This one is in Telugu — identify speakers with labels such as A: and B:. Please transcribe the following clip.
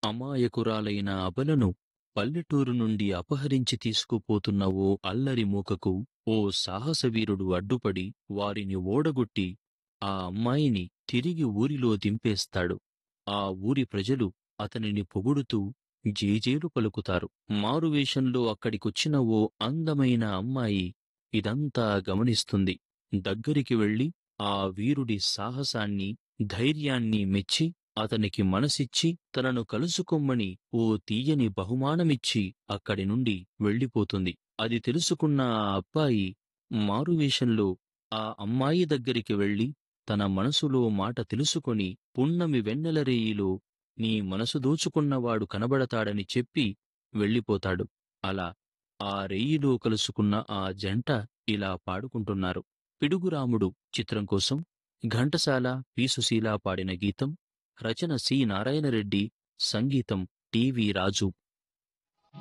A: అమాయకురాలైన అబలను పల్లెటూరు నుండి అపహరించి తీసుకుపోతున్న ఓ అల్లరి మూకకు ఓ సాహసవీరుడు అడ్డుపడి వారిని ఓడగొట్టి ఆ అమ్మాయిని తిరిగి ఊరిలో దింపేస్తాడు ఆ ఊరి ప్రజలు అతనిని పొగుడుతూ జేజేలు పలుకుతారు మారువేషంలో అక్కడికొచ్చిన ఓ అందమైన అమ్మాయి ఇదంతా గమనిస్తుంది దగ్గరికి వెళ్లి ఆ వీరుడి సాహసాన్ని ధైర్యాన్ని మెచ్చి అతనికి మనసిచ్చి తనను కలుసుకోమ్మని ఓ తీయని బహుమానమిచ్చి అక్కడి నుండి వెళ్ళిపోతుంది అది తెలుసుకున్న ఆ అబ్బాయి మారువేషంలో ఆ అమ్మాయి దగ్గరికి వెళ్లి తన మనసులో మాట తెలుసుకొని పున్నమి వెన్నెల రేయిలో నీ మనసు దోచుకున్నవాడు కనబడతాడని చెప్పి వెళ్ళిపోతాడు అలా ఆ రేయిలో కలుసుకున్న ఆ జంట ఇలా పాడుకుంటున్నారు పిడుగురాముడు చిత్రం కోసం ఘంటసాల పి సుశీల పాడిన గీతం రచన సి నారాయణరెడ్డి సంగీతం టివి రాజు